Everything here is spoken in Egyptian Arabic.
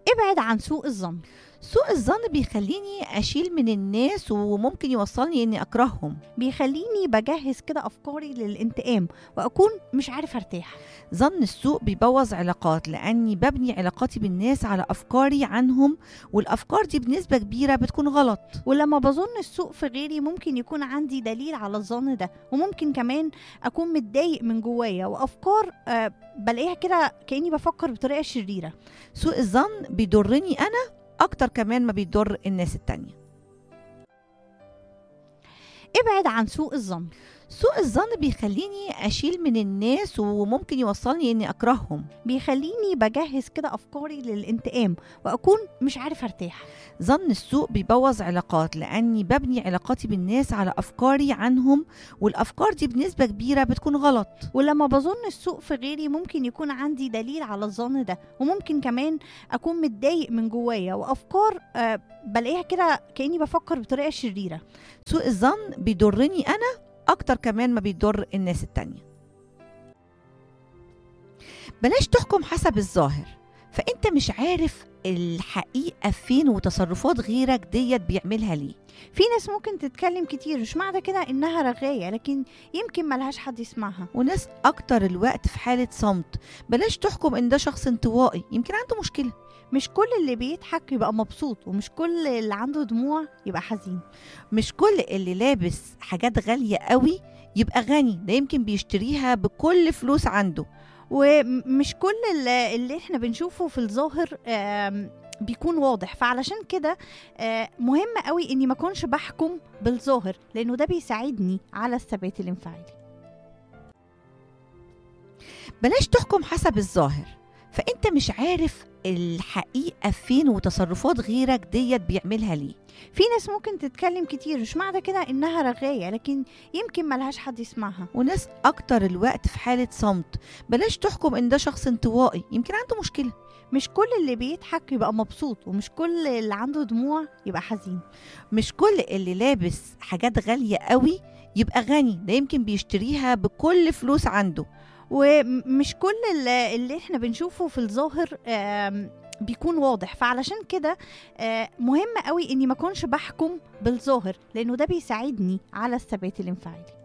ابعد عن سوء الظن سوء الظن بيخليني أشيل من الناس وممكن يوصلني إني أكرههم بيخليني بجهز كده افكاري للانتقام واكون مش عارف ارتاح ظن السوء بيبوظ علاقات لأني ببني علاقاتي بالناس على أفكاري عنهم والأفكار دي بنسبة كبيرة بتكون غلط ولما بظن السوء في غيري ممكن يكون عندي دليل على الظن ده وممكن كمان اكون متضايق من جوايا وافكار آه بلاقيها كده كاني بفكر بطريقه شريره سوء الظن بيضرني أنا أكتر كمان ما بيضر الناس التانية ابعد عن سوء الظن سوء الظن بيخليني أشيل من الناس وممكن يوصلني إني أكرههم بيخليني بجهز كده افكاري للانتقام واكون مش عارف ارتاح ظن السوء بيبوظ علاقات لأني ببني علاقاتي بالناس على أفكاري عنهم والأفكار دي بنسبة كبيرة بتكون غلط ولما بظن السوء في غيري ممكن يكون عندي دليل على الظن ده وممكن كمان اكون متضايق من جوايا وافكار آه بلاقيها كده كاني بفكر بطريقه شريره سوء الظن بيضرني أنا أكتر كمان ما بيضر الناس التانية بلاش تحكم حسب الظاهر فأنت مش عارف الحقيقة فين وتصرفات غيرك ديت بيعملها ليه في ناس ممكن تتكلم كتير مش معنى كده انها رغايه لكن يمكن ملهاش حد يسمعها وناس أكتر الوقت في حالة صمت بلاش تحكم إن ده شخص انطوائي يمكن عنده مشكلة مش كل اللي بيضحك يبقى مبسوط ومش كل اللي عنده دموع يبقى حزين مش كل اللي لابس حاجات غالية قوي يبقى غني ده يمكن بيشتريها بكل فلوس عنده ومش كل اللي, اللي احنا بنشوفه في الظاهر آم، بيكون واضح فعلشان كده آه، مهم قوي اني ما اكونش بحكم بالظاهر لانه ده بيساعدني على الثبات الانفعالي بلاش تحكم حسب الظاهر فأنت مش عارف الحقيقة فين وتصرفات غيرك ديت بيعملها ليه في ناس ممكن تتكلم كتير مش معنى كده انها رغايه لكن يمكن ملهاش حد يسمعها وناس أكتر الوقت في حالة صمت بلاش تحكم إن ده شخص انطوائي يمكن عنده مشكلة مش كل اللي بيضحك يبقى مبسوط ومش كل اللي عنده دموع يبقى حزين مش كل اللي لابس حاجات غالية قوي يبقى غني ده يمكن بيشتريها بكل فلوس عنده ومش كل اللي, اللي احنا بنشوفه في الظاهر آم، بيكون واضح فعلشان كده آه، مهم قوي اني ما اكونش بحكم بالظاهر لانه ده بيساعدني على الثبات الانفعالي